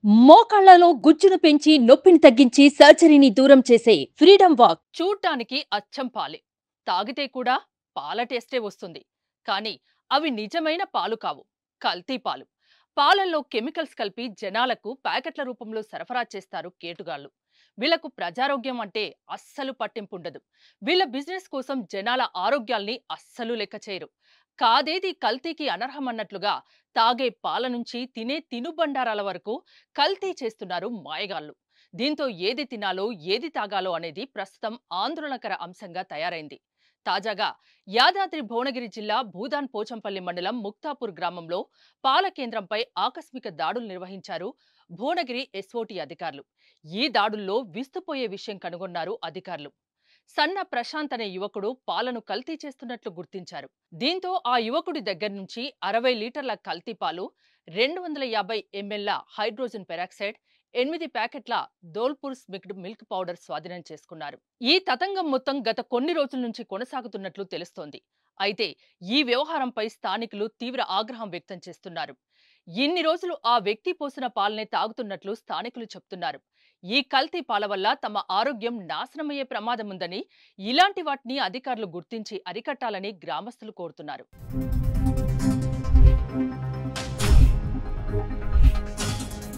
మోకాళ్లలో గుజ్జును పెంచి నొప్పిని తగ్గించి సర్జరీని దూరం చేసే ఫ్రీడమ్ వాక్ చూడ్డానికి అచ్చం పాలే తాగితే కూడా పాల టేస్టే వస్తుంది కానీ అవి నిజమైన పాలు కావు కల్తీ పాలు పాలల్లో కెమికల్స్ కలిపి జనాలకు ప్యాకెట్ల రూపంలో సరఫరా చేస్తారు కేటుగాళ్లు వీళ్లకు ప్రజారోగ్యం అంటే అస్సలు పట్టింపుండదు వీళ్ళ బిజినెస్ కోసం జనాల ఆరోగ్యాల్ని అస్సలు లెక్క చేయరు కాదేది కల్తీకి అనర్హమన్నట్లుగా తాగే పాల నుంచి తినే తినుబండారాల వరకు కల్తీ చేస్తున్నారు మాయగాళ్లు దీంతో ఏది తినాలో ఏది తాగాలో అనేది ప్రస్తుతం ఆందోళనకర అంశంగా తయారైంది తాజాగా యాదాద్రి భువనగిరి జిల్లా భూదాన్ పోచంపల్లి మండలం ముక్తాపూర్ గ్రామంలో పాల కేంద్రంపై ఆకస్మిక దాడులు నిర్వహించారు భువనగిరి ఎస్ఓటి అధికారులు ఈ దాడుల్లో విస్తుపోయే విషయం కనుగొన్నారు అధికారులు సన్న ప్రశాంత్ అనే యువకుడు పాలను కల్తీ చేస్తున్నట్లు గుర్తించారు దీంతో ఆ యువకుడి దగ్గర నుంచి అరవై లీటర్ల కల్తీ పాలు రెండు వందల యాభై ఎంఎల్ల హైడ్రోజన్ పెరాక్సైడ్ ఎనిమిది ప్యాకెట్ల దోల్పూర్ స్మిక్డ్ మిల్క్ పౌడర్ స్వాధీనం చేసుకున్నారు ఈ తతంగం మొత్తం గత కొన్ని రోజుల నుంచి కొనసాగుతున్నట్లు తెలుస్తోంది అయితే ఈ వ్యవహారంపై స్థానికులు తీవ్ర ఆగ్రహం వ్యక్తం చేస్తున్నారు ఇన్ని రోజులు ఆ వ్యక్తి పోసిన పాలనే తాగుతున్నట్లు స్థానికులు చెప్తున్నారు ఈ కల్తీ పాల వల్ల తమ ఆరోగ్యం నాశనమయ్యే ప్రమాదం ఉందని ఇలాంటి వాటిని అధికారులు గుర్తించి అరికట్టాలని గ్రామస్తులు కోరుతున్నారు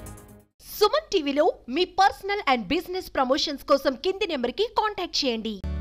సుమన్ టీవీలో మీ పర్సనల్ అండ్ బిజినెస్ ప్రమోషన్స్ కోసం కింది నెంబర్కి కాంటాక్ట్ చేయండి